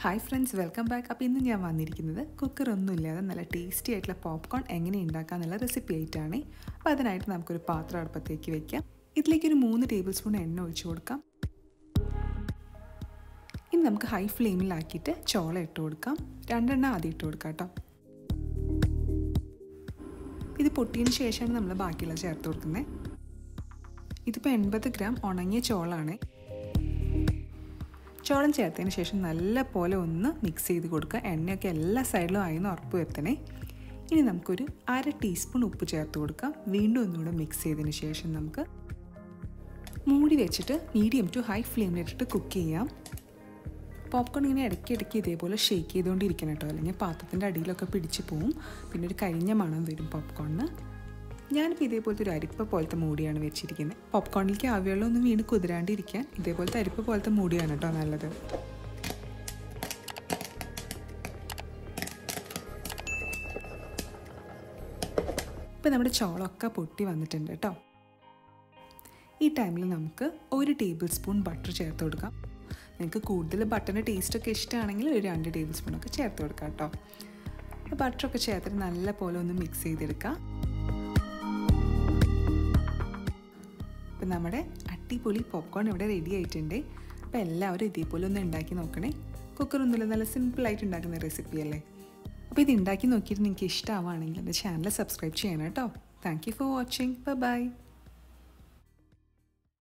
hi friends welcome back അപ്പോൾ ഇന്ന് ഞാൻ വന്നിരിക്കുന്നത് കുക്കർ ഒന്നുമില്ലാതെ നല്ല ടേസ്റ്റി ആയിട്ടുള്ള പോപ്കോൺ എങ്ങനെ ഉണ്ടാക്കാം എന്നുള്ള റെസിപ്പി ആയിട്ടാണ് അപ്പോൾ അതിനായിട്ട് നമുക്കൊരു പാത്രം അടുപ്പത്തേക്ക് വെക്കാം ഇതിലേക്ക് ഒരു മൂന്ന് ടേബിൾ സ്പൂൺ എണ്ണ ഒഴിച്ചു കൊടുക്കാം ഇനി നമുക്ക് ഹൈ ഫ്ലെയിമിലാക്കിയിട്ട് ചോള ഇട്ട് കൊടുക്കാം രണ്ടെണ്ണം ആദ്യം ഇട്ട് കൊടുക്കാം കേട്ടോ ഇത് പൊട്ടിയതിന് ശേഷമാണ് നമ്മൾ ബാക്കിയുള്ള ചേർത്ത് കൊടുക്കുന്നത് ഇതിപ്പോൾ എൺപത് ഗ്രാം ഉണങ്ങിയ ചോളാണ് ചോളം ചേർത്തതിന് ശേഷം നല്ല പോലെ ഒന്ന് മിക്സ് ചെയ്ത് കൊടുക്കുക എണ്ണയൊക്കെ എല്ലാ സൈഡിലും ആയിന്ന് ഉറപ്പ് വരുത്തണേ ഇനി നമുക്കൊരു അര ടീസ്പൂൺ ഉപ്പ് ചേർത്ത് കൊടുക്കാം വീണ്ടും ഒന്നുകൂടെ മിക്സ് ചെയ്തതിന് ശേഷം നമുക്ക് മൂടി വെച്ചിട്ട് മീഡിയം ടു ഹൈ ഫ്ലെയിമിലിട്ടിട്ട് കുക്ക് ചെയ്യാം പോപ്കോൺ ഇങ്ങനെ ഇടയ്ക്ക് ഇടയ്ക്ക് ഇതേപോലെ ഷേക്ക് ചെയ്തുകൊണ്ടിരിക്കണം കേട്ടോ അല്ലെങ്കിൽ പാത്രത്തിൻ്റെ അടിയിലൊക്കെ പിടിച്ച് പോവും പിന്നെ ഒരു കരിഞ്ഞ മണം വരും പോപ്കോണിന് ഞാനിപ്പോൾ ഇതേപോലത്തെ ഒരു അരിപ്പ പോലത്തെ മൂടിയാണ് വെച്ചിരിക്കുന്നത് പോപ്കോണിലേക്ക് ആവിവെള്ളമൊന്നും വീണ് കുതിരാണ്ടിരിക്കാൻ ഇതേപോലത്തെ അരിപ്പ പോലത്തെ മൂടിയാണ് കേട്ടോ നല്ലത് ഇപ്പം നമ്മുടെ ചോളമൊക്കെ പൊട്ടി വന്നിട്ടുണ്ട് കേട്ടോ ഈ ടൈമിൽ നമുക്ക് ഒരു ടേബിൾ സ്പൂൺ ബട്ടർ ചേർത്ത് കൊടുക്കാം നിങ്ങൾക്ക് കൂടുതൽ ബട്ടറിൻ്റെ ടേസ്റ്റൊക്കെ ഇഷ്ടമാണെങ്കിൽ ഒരു രണ്ട് ടേബിൾ സ്പൂണൊക്കെ ചേർത്ത് കൊടുക്കാം കേട്ടോ ബട്ടറൊക്കെ ചേർത്തിട്ട് നല്ല പോലെ ഒന്ന് മിക്സ് ചെയ്തെടുക്കാം അപ്പം നമ്മുടെ അടിപൊളി പോപ്കോൺ ഇവിടെ റെഡി ആയിട്ടുണ്ട് അപ്പോൾ എല്ലാവരും ഇതേപോലെ ഒന്ന് ഉണ്ടാക്കി നോക്കണേ കുക്കറൊന്നുമില്ല നല്ല സിമ്പിളായിട്ട് ഉണ്ടാക്കുന്ന റെസിപ്പി അല്ലേ അപ്പോൾ ഇത് ഉണ്ടാക്കി നോക്കിയിട്ട് നിങ്ങൾക്ക് ഇഷ്ടമാവുകയാണെങ്കിൽ എൻ്റെ ചാനൽ സബ്സ്ക്രൈബ് ചെയ്യണം കേട്ടോ thank you for watching by